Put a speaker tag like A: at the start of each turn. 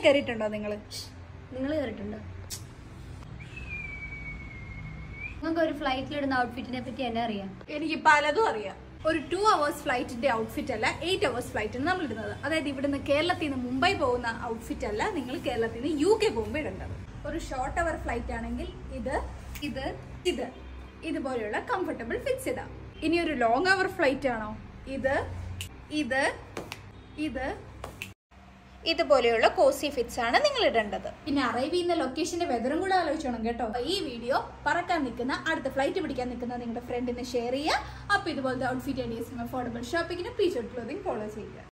A: കയറിയിട്ടുണ്ടോ നിങ്ങൾ
B: നിങ്ങൾ കയറിയിട്ടുണ്ടോ നിങ്ങൾക്ക് ഒരു ഫ്ലൈറ്റിലിടുന്ന ഔട്ട്ഫിറ്റിനെ പറ്റി എന്നെ അറിയാം
A: എനിക്ക് പലതും അറിയാം ഒരു ടു അവേഴ്സ് ഫ്ലൈറ്റിന്റെ ഔട്ട്ഫിറ്റ് അല്ല എയ്റ്റ് അവേഴ്സ് ഫ്ലൈറ്റാണ് നമ്മൾ ഇടുന്നത് അതായത് ഇവിടുന്ന് കേരളത്തിൽ നിന്ന് മുംബൈ പോകുന്ന ഔട്ട്ഫിറ്റ് അല്ല നിങ്ങൾ കേരളത്തിൽ നിന്ന് യു കെ പോകുമ്പോൾ ഇടേണ്ടത് ഒരു ഷോർട്ട് അവർ ഫ്ലൈറ്റ് ആണെങ്കിൽ ഇത് ഇത് ഇത് ഇതുപോലെയുള്ള കംഫർട്ടബിൾ ഫിക്സ് ഇടാം ഇനി ഒരു ലോങ് അവർ ഫ്ലൈറ്റ് ആണോ ഇത് ഇത് ഇത് ഇതുപോലെയുള്ള കോസി ഫിറ്റ്സ് ആണ് നിങ്ങൾ ഇടേണ്ടത് പിന്നെ അറൈവ് ചെയ്യുന്ന ലൊക്കേഷന്റെ വെതറും കൂടെ ആലോചിച്ചോണം കേട്ടോ അപ്പൊ ഈ വീഡിയോ പറക്കാൻ നിൽക്കുന്ന അടുത്ത ഫ്ലൈറ്റ് പിടിക്കാൻ നിൽക്കുന്ന നിങ്ങളുടെ ഫ്രണ്ടിന് ഷെയർ ചെയ്യുക അപ്പൊ ഇതുപോലത്തെ ഔട്ട്ഫിറ്റ് ഐഡിയസും അഫോർഡബിൾ ഷോപ്പിങ്ങിനും പീച്ച് ക്ലോതിങ് ഫോളോ ചെയ്യുക